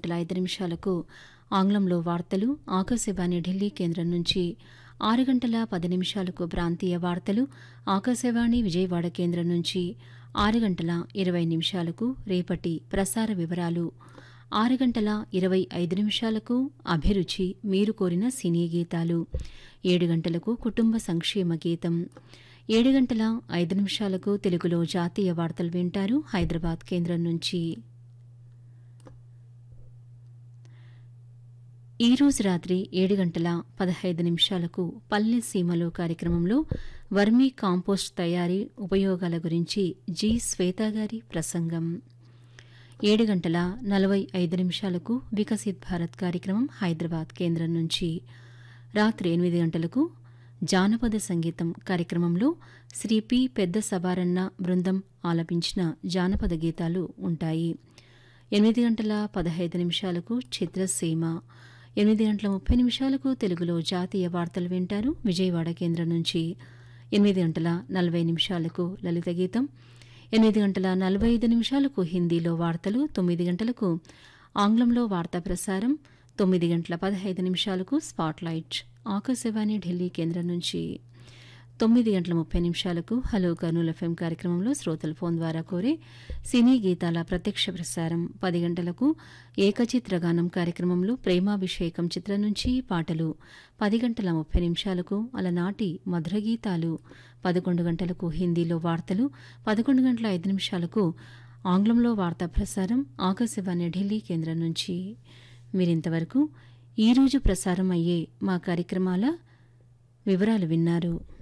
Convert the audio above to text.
గంటల ఐదు నిమిషాలకు ఆంగ్లంలో వార్తలు ఆకాశవాణి ఢిల్లీ కేంద్రం నుంచి ఆరు గంటల పది నిమిషాలకు ప్రాంతీయ వార్తలు ఆకాశవాణి విజయవాడ కేంద్రం నుంచి ఆరు గంటల ఇరవై నిమిషాలకు రేపటి ప్రసార వివరాలు ఆరు గంటల ఇరవై ఐదు నిమిషాలకు అభిరుచి మీరు కోరిన సినీ గీతాలు ఏడు గంటలకు కుటుంబ సంక్షేమ గీతం ఏడు గంటల ఐదు నిమిషాలకు తెలుగులో జాతీయ వార్తలు వింటారు హైదరాబాద్ కేంద్రం నుంచి ఈ రోజు రాత్రి ఏడు గంటల పదహైదు నిమిషాలకు పల్లె సీమలో కార్యక్రమంలో వర్మీ కాంపోస్ట్ తయారీ ఉపయోగాల గురించి జి శ్వేత గారి ప్రసంగం ఏడు గంటల నలభై ఐదు నిమిషాలకు వికసిత్ భారత్ కార్యక్రమం హైదరాబాద్ కేంద్రం నుంచి రాత్రి ఎనిమిది గంటలకు జానపద సంగీతం కార్యక్రమంలో శ్రీ పి పెద్ద సబారన్న బృందం ఆలపించిన జానపద గీతాలు ఉంటాయి ఎనిమిది గంటల పదహైదు నిమిషాలకు చిత్రసీమ ఎనిమిది గంటల ముప్పై నిమిషాలకు తెలుగులో జాతీయ వార్తలు వింటారు విజయవాడ కేంద్రం నుంచి ఎనిమిది గంటల నలభై నిమిషాలకు లలిత గీతం ఎనిమిది గంటల నలభై ఐదు నిమిషాలకు హిందీలో వార్తలు తొమ్మిది గంటలకు ఆంగ్లంలో వార్తా ప్రసారం తొమ్మిది గంటల పదహైదు నిమిషాలకు స్పాట్లైట్ ఆకాశవాణి ఢిల్లీ కేంద్రం నుంచి తొమ్మిది గంటల ముప్పై నిమిషాలకు హలో కర్నూలు ఎఫ్ఎం కార్యక్రమంలో శ్రోతల ఫోన్ ద్వారా కోరే సినీ గీతాల ప్రత్యక్ష ప్రసారం పది గంటలకు ఏకచిత్ర గానం కార్యక్రమంలో ప్రేమాభిషేకం చిత్రం నుంచి పాటలు పది గంటల ముప్పై నిమిషాలకు అలనాటి మధుర గీతాలు పదకొండు గంటలకు హిందీలో వార్తలు పదకొండు గంటల ఐదు నిమిషాలకు ఆంగ్లంలో వార్తా ప్రసారం ఆకాశవాణి ఢిల్లీ కేంద్రం నుంచి మీరింతవరకు ఈరోజు ప్రసారం అయ్యే మా కార్యక్రమాల వివరాలు విన్నారు